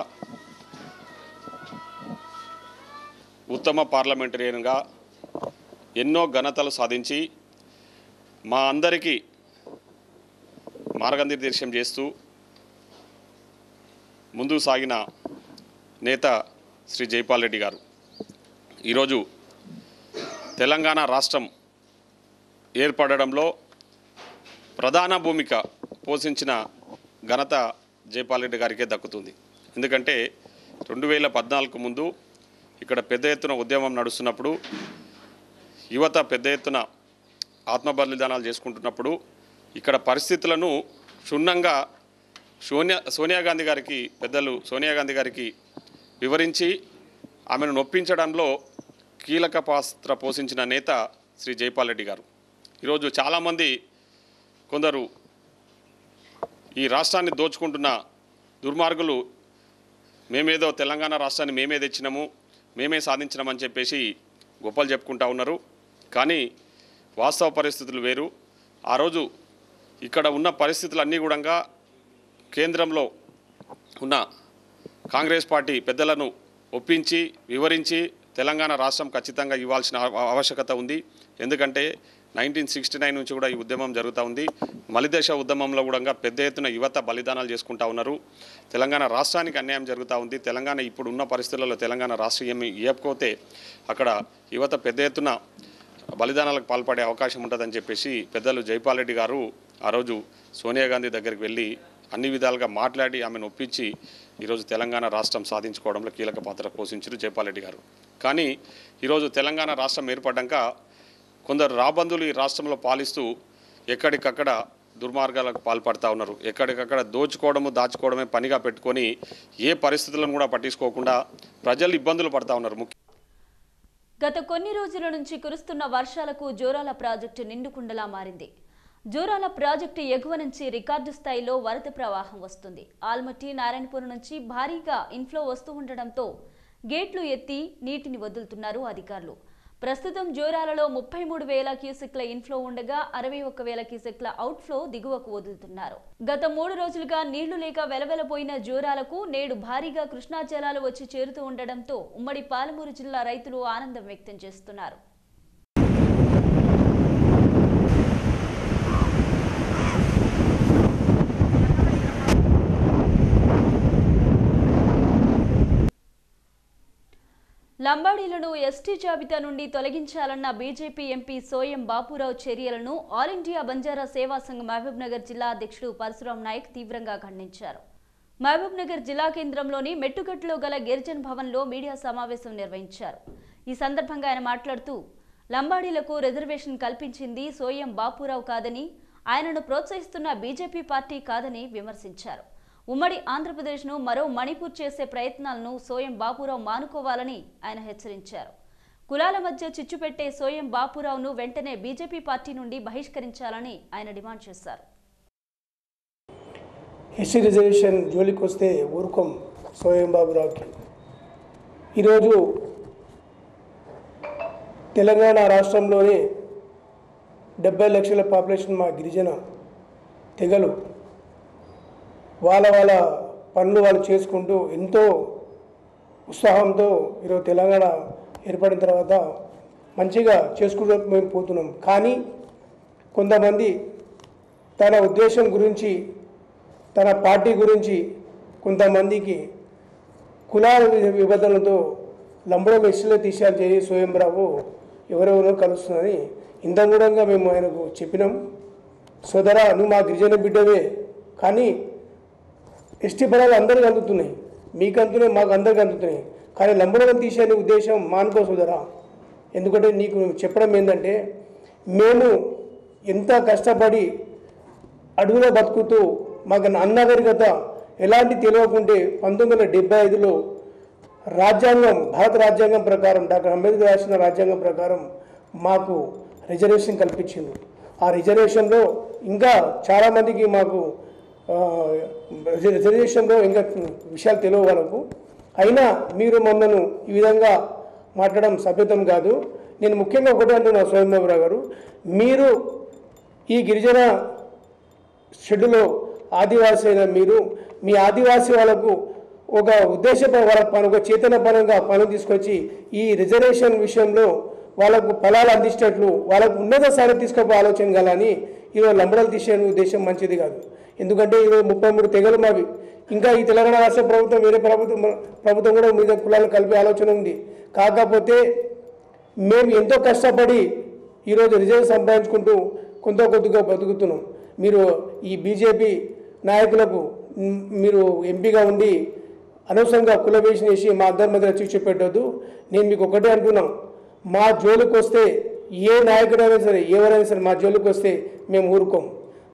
ఉత్తమ పార్లమెంటరియన్గా ఎన్నో ఘనతలు సాధించి మా అందరికీ మార్గనిర్దేశం చేస్తూ ముందుకు సాగిన నేత శ్రీ జైపాల్ రెడ్డి గారు ఈరోజు తెలంగాణ రాష్ట్రం ఏర్పడడంలో ప్రధాన భూమిక పోషించిన ఘనత జైపాల్ రెడ్డి గారికే దక్కుతుంది ఎందుకంటే రెండు వేల పద్నాలుగు ముందు ఇక్కడ పెద్ద ఎత్తున ఉద్యమం నడుస్తున్నప్పుడు యువత పెద్ద ఎత్తున ఆత్మ బలిదానాలు చేసుకుంటున్నప్పుడు ఇక్కడ పరిస్థితులను క్షుణ్ణంగా సోనియా సోనియా గాంధీ గారికి పెద్దలు సోనియా గాంధీ గారికి వివరించి ఆమెను నొప్పించడంలో కీలక పాత్ర పోషించిన నేత శ్రీ జైపాల్ రెడ్డి గారు ఈరోజు చాలామంది కొందరు ఈ రాష్ట్రాన్ని దోచుకుంటున్న దుర్మార్గులు మేమేదో తెలంగాణ రాష్ట్రాన్ని మేమే తెచ్చినాము మేమే సాధించినామని చెప్పేసి గొప్పలు చెప్పుకుంటా ఉన్నారు కానీ వాస్తవ పరిస్థితులు వేరు ఆ రోజు ఇక్కడ ఉన్న పరిస్థితులన్నీ కూడా కేంద్రంలో ఉన్న కాంగ్రెస్ పార్టీ పెద్దలను ఒప్పించి వివరించి తెలంగాణ రాష్ట్రం ఖచ్చితంగా ఇవ్వాల్సిన ఆవ- ఆవశ్యకత ఉంది ఎందుకంటే నైన్టీన్ సిక్స్టీ నైన్ నుంచి కూడా ఈ ఉద్యమం జరుగుతూ ఉంది మలిదేశ ఉద్యమంలో కూడా పెద్ద ఎత్తున యువత బలిదానాలు చేసుకుంటా ఉన్నారు తెలంగాణ రాష్ట్రానికి అన్యాయం జరుగుతూ ఉంది తెలంగాణ ఇప్పుడు ఉన్న పరిస్థితులలో తెలంగాణ రాష్ట్రం ఏమి ఇవ్వకపోతే అక్కడ యువత పెద్ద ఎత్తున బలిదానాలకు పాల్పడే అవకాశం ఉంటుందని చెప్పేసి పెద్దలు జైపాల్ రెడ్డి గారు ఆ రోజు సోనియా గాంధీ దగ్గరికి వెళ్ళి అన్ని విధాలుగా మాట్లాడి ఆమెను ఒప్పించి ఈరోజు తెలంగాణ రాష్ట్రం సాధించుకోవడంలో కీలక పాత్ర పోషించారు జైపాల్ రెడ్డి గారు కానీ ఈరోజు తెలంగాణ రాష్ట్రం ఏర్పడ్డాక కొందరు రాబందులు ఈ రాష్ట్రంలో పాలిస్తూ ఎక్కడికక్కడ దుర్మార్గాలకు పాల్పడతా ఉన్నారు ఎక్కడికక్కడ దోచుకోవడము దాచుకోవడమే పనిగా పెట్టుకొని ఏ పరిస్థితులను కూడా పట్టించుకోకుండా ప్రజలు ఇబ్బందులు పడతా ఉన్నారు ముఖ్య గత కొన్ని రోజుల నుంచి కురుస్తున్న వర్షాలకు జోరాల ప్రాజెక్టు నిండుకుండలా మారింది జోరాల ప్రాజెక్టు ఎగువ నుంచి రికార్డు స్థాయిలో వరద ప్రవాహం వస్తుంది ఆల్మట్టి నారాయణపురం నుంచి భారీగా ఇన్ఫ్లో వస్తూ ఉండడంతో గేట్లు ఎత్తి నీటిని వదులుతున్నారు అధికారులు ప్రస్తుతం జోరాలలో ముప్పై మూడు వేల క్యూసెక్ల ఇన్ఫ్లో ఉండగా అరవై ఒక్క వేల క్యూసెక్ల అవుట్ఫ్లో దిగువకు వదులుతున్నారు గత మూడు రోజులుగా నీళ్లు లేక వెలవెలపోయిన జోరాలకు నేడు భారీగా కృష్ణా జలాలు వచ్చి చేరుతూ ఉండడంతో ఉమ్మడి పాలమూరు జిల్లా రైతులు ఆనందం వ్యక్తం చేస్తున్నారు లంబాడీలను ఎస్టీ జాబితా నుండి తొలగించాలన్న బీజేపీ ఎంపీ సోయం బాపురావు చర్యలను ఆల్ ఇండియా బంజారా సేవా సంఘం మహబూబ్ నగర్ జిల్లా అధ్యక్షుడు పరశురాం నాయక్ తీవ్రంగా ఖండించారు మహబూబ్ నగర్ జిల్లా కేంద్రంలోని మెట్టుగట్టులో గల గిరిజన్ భవన్లో మీడియా సమావేశం నిర్వహించారు ఈ సందర్భంగా ఆయన మాట్లాడుతూ లంబాడీలకు రిజర్వేషన్ కల్పించింది సోయం బాపురావు కాదని ఆయనను ప్రోత్సహిస్తున్న బీజేపీ పార్టీ కాదని విమర్శించారు ఉమ్మడి ఆంధ్రప్రదేశ్ను మరో మణిపూర్ చేసే ప్రయత్నాలను సోయం బాపురావు మానుకోవాలని ఆయన హెచ్చరించారు కులాల మధ్య చిచ్చు పెట్టే సోయం బాపురావును వెంటనే బీజేపీ పార్టీ నుండి బహిష్కరించాలని ఆయన డిమాండ్ చేశారు ఎస్సీ రిజర్వేషన్ జోలికి వస్తే ఊరుకోం సోయం బాబురావుకి ఈరోజు తెలంగాణ రాష్ట్రంలోని డెబ్బై లక్షల పాపులేషన్ మా గిరిజన తెగలు వాళ్ళ వాళ్ళ పనులు వాళ్ళు చేసుకుంటూ ఎంతో ఉత్సాహంతో ఈరోజు తెలంగాణ ఏర్పడిన తర్వాత మంచిగా చేసుకుంటూ మేము పోతున్నాం కానీ కొంతమంది తన ఉద్దేశం గురించి తన పార్టీ గురించి కొంతమందికి కులాల వి- విభజనలతో లంబడం ఎస్సీలో తీసేయాలని చేసి స్వయంరావు ఎవరెవరో కలుస్తుందని ఇంతగూడంగా మేము ఆయనకు చెప్పినాం సోదరా నువ్వు మా గిరిజన బిడ్డవే కానీ ఎస్టీ పదాలు అందరికీ అందుతున్నాయి మీకు అందుతున్నాయి మాకు అందరికీ అందుతున్నాయి కానీ లంబడం తీసే ఉద్దేశం మానుకో సోదరా ఎందుకంటే నీకు చెప్పడం ఏంటంటే మేము ఎంత కష్టపడి అడవిలో బతుకుతూ మాకు అన్నగరికత ఎలాంటి తెలియకుంటే పంతొమ్మిది వందల డెబ్బై ఐదులో రాజ్యాంగం భారత రాజ్యాంగం ప్రకారం డాక్టర్ అంబేద్కర్ రాసిన రాజ్యాంగం ప్రకారం మాకు రిజర్వేషన్ కల్పించింది ఆ రిజర్వేషన్లో ఇంకా చాలామందికి మాకు ఆ, రిజ- రిజర్వేషన్లో ఇంకా విషయాలు తెలియవు వాళ్ళకు అయినా మీరు మమ్మల్ని ఈ విధంగా మాట్లాడడం సభ్యతం కాదు నేను ముఖ్యంగా ఒకటే అంటున్నా స్వయంబాబురావు గారు మీరు ఈ గిరిజన షెడ్యూలో ఆదివాసీ అయిన మీరు మీ ఆదివాసీ వాళ్ళకు ఒక ఉద్దేశపర వాళ్ళ పని ఒక చైతన్యపరంగా పనులు తీసుకొచ్చి ఈ రిజర్వేషన్ విషయంలో వాళ్ళకు ఫలాలు అందించినట్లు వాళ్ళకు ఉన్నత స్థాయి తీసుకుపో ఆలోచన కలని ఈరోజు లంబడలు తీసే ఉద్దేశం మంచిది కాదు ఎందుకంటే ఈరోజు ముప్పై మూడు తెగలు మావి ఇంకా ఈ తెలంగాణ రాష్ట్ర ప్రభుత్వం వేరే ప్రభుత్వం ప్రభుత్వం కూడా మీద కులాలు కలిపే ఆలోచన ఉంది కాకపోతే మేము ఎంతో కష్టపడి ఈరోజు రిజల్ట్ సంపాదించుకుంటూ కొంత కొద్దిగా బతుకుతున్నాం మీరు ఈ బీజేపీ నాయకులకు మ్, మీరు ఎంపీగా ఉండి అనవసరంగా కులవేషం వేసి మా అందరి మధ్య చిచ్చు పెట్టొద్దు నేను మీకు ఒకటే అంటున్నాం మా జోలికి వస్తే ఏ నాయకుడైనా సరే ఎవరైనా సరే మా జోలికి వస్తే మేము ఊరుకోం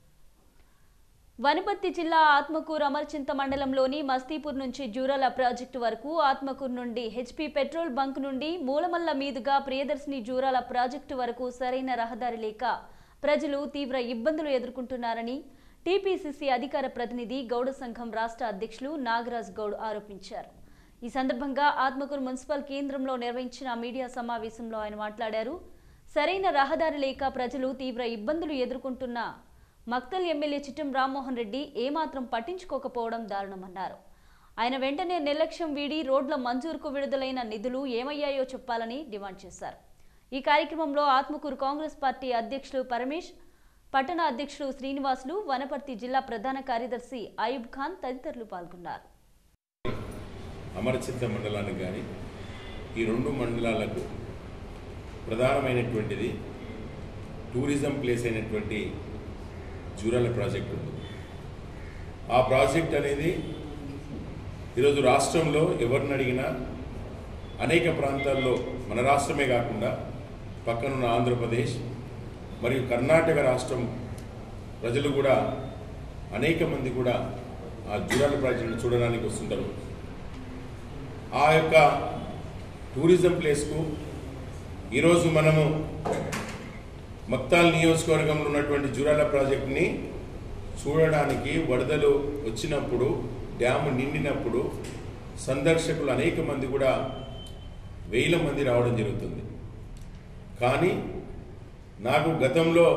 వనపర్తి జిల్లా ఆత్మకూరు అమర్చింత మండలంలోని మస్తీపూర్ నుంచి జూరాల ప్రాజెక్టు వరకు ఆత్మకూరు నుండి హెచ్పి పెట్రోల్ బంక్ నుండి మూలమల్ల మీదుగా ప్రియదర్శిని జూరాల ప్రాజెక్టు వరకు సరైన రహదారి లేక ప్రజలు తీవ్ర ఇబ్బందులు ఎదుర్కొంటున్నారని టీపీసీసీ అధికార ప్రతినిధి గౌడ సంఘం రాష్ట్ర అధ్యక్షులు నాగరాజ్ గౌడ్ ఆరోపించారు ఈ సందర్భంగా ఆత్మకూరు మున్సిపల్ కేంద్రంలో నిర్వహించిన మీడియా సమావేశంలో ఆయన మాట్లాడారు సరైన రహదారి లేక ప్రజలు తీవ్ర ఇబ్బందులు ఎదుర్కొంటున్న మక్తల్ ఎమ్మెల్యే చిట్టం రామ్మోహన్ రెడ్డి ఏమాత్రం పట్టించుకోకపోవడం దారుణమన్నారు ఆయన వెంటనే నిర్లక్ష్యం వీడి రోడ్ల మంజూరుకు విడుదలైన నిధులు ఏమయ్యాయో చెప్పాలని డిమాండ్ చేశారు ఈ కార్యక్రమంలో ఆత్మకూరు కాంగ్రెస్ పార్టీ అధ్యక్షులు పరమేష్ పట్టణ అధ్యక్షులు శ్రీనివాసులు వనపర్తి జిల్లా ప్రధాన కార్యదర్శి అయూబ్ ఖాన్ తదితరులు పాల్గొన్నారు అమరచింత మండలానికి కానీ ఈ రెండు మండలాలకు ప్రధానమైనటువంటిది టూరిజం ప్లేస్ అయినటువంటి జూరాల ప్రాజెక్ట్ ఉంది ఆ ప్రాజెక్ట్ అనేది ఈరోజు రాష్ట్రంలో ఎవరిని అడిగినా అనేక ప్రాంతాల్లో మన రాష్ట్రమే కాకుండా పక్కనున్న ఆంధ్రప్రదేశ్ మరియు కర్ణాటక రాష్ట్రం ప్రజలు కూడా అనేక మంది కూడా ఆ జూరాల ప్రాజెక్టును చూడడానికి వస్తుంటారు ఆ యొక్క టూరిజం ప్లేస్కు ఈరోజు మనము మక్తాల్ నియోజకవర్గంలో ఉన్నటువంటి జూరాల ప్రాజెక్టుని చూడడానికి వరదలు వచ్చినప్పుడు డ్యాము నిండినప్పుడు సందర్శకులు అనేక మంది కూడా వేల మంది రావడం జరుగుతుంది కానీ నాకు గతంలో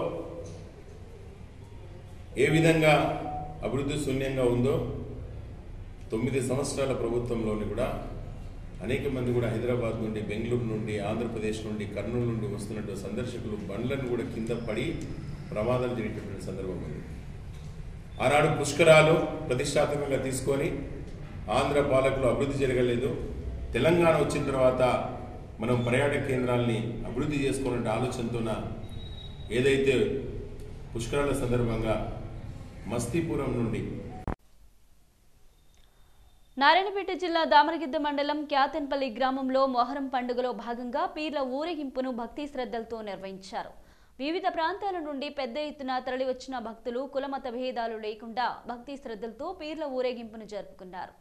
ఏ విధంగా అభివృద్ధి శూన్యంగా ఉందో తొమ్మిది సంవత్సరాల ప్రభుత్వంలోని కూడా అనేక మంది కూడా హైదరాబాద్ నుండి బెంగళూరు నుండి ఆంధ్రప్రదేశ్ నుండి కర్నూలు నుండి వస్తున్నటువంటి సందర్శకులు బండ్లను కూడా కింద పడి ప్రమాదాలు జరిగేటటువంటి సందర్భం ఉంది ఆనాడు పుష్కరాలు ప్రతిష్టాత్మకంగా తీసుకొని ఆంధ్ర పాలకులు అభివృద్ధి జరగలేదు తెలంగాణ వచ్చిన తర్వాత మనం పర్యాటక కేంద్రాల్ని అభివృద్ధి చేసుకోవాలంటే ఆలోచనతోన ఏదైతే పుష్కరాల సందర్భంగా మస్తీపురం నుండి నారాయణపేట జిల్లా దామరగిద్ద మండలం క్యాతన్పల్లి గ్రామంలో మొహరం పండుగలో భాగంగా పీర్ల ఊరేగింపును భక్తి శ్రద్ధలతో నిర్వహించారు వివిధ ప్రాంతాల నుండి పెద్ద ఎత్తున తరలివచ్చిన భక్తులు కులమత భేదాలు లేకుండా భక్తి శ్రద్ధలతో పీర్ల ఊరేగింపును జరుపుకున్నారు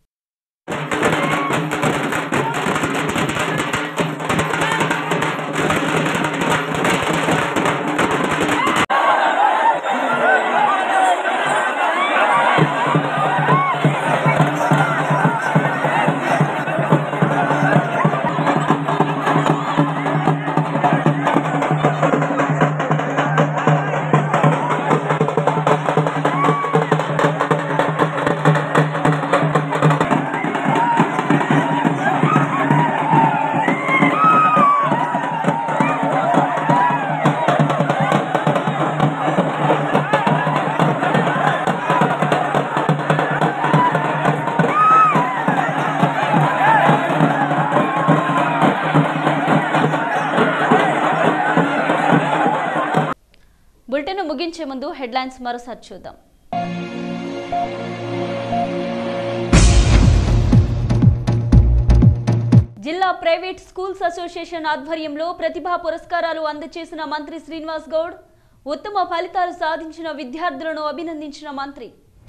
బులెటిన్ ముగించే ముందు హెడ్లైన్స్ మరోసారి చూద్దాం జిల్లా ప్రైవేట్ స్కూల్స్ అసోసియేషన్ ఆధ్వర్యంలో ప్రతిభా పురస్కారాలు అందజేసిన మంత్రి శ్రీనివాస్ గౌడ్ ఉత్తమ ఫలితాలు సాధించిన విద్యార్థులను అభినందించిన మంత్రి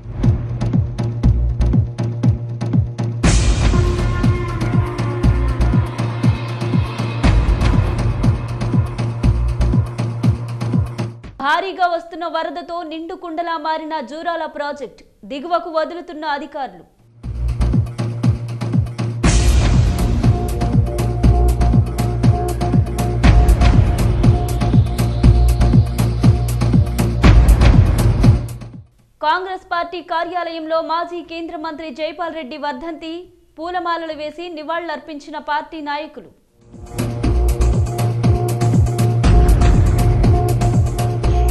భారీగా వస్తున్న వరదతో నిండు కుండలా మారిన జూరాల ప్రాజెక్ట్ దిగువకు వదులుతున్న అధికారులు కాంగ్రెస్ పార్టీ కార్యాలయంలో మాజీ కేంద్ర మంత్రి జైపాల్ రెడ్డి వర్ధంతి పూలమాలలు వేసి నివాళులర్పించిన పార్టీ నాయకులు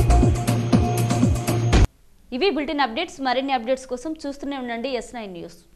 ఇవి బులెటిన్ అప్డేట్స్ మరిన్ని అప్డేట్స్ కోసం చూస్తూనే ఉండండి ఎస్ నైన్ న్యూస్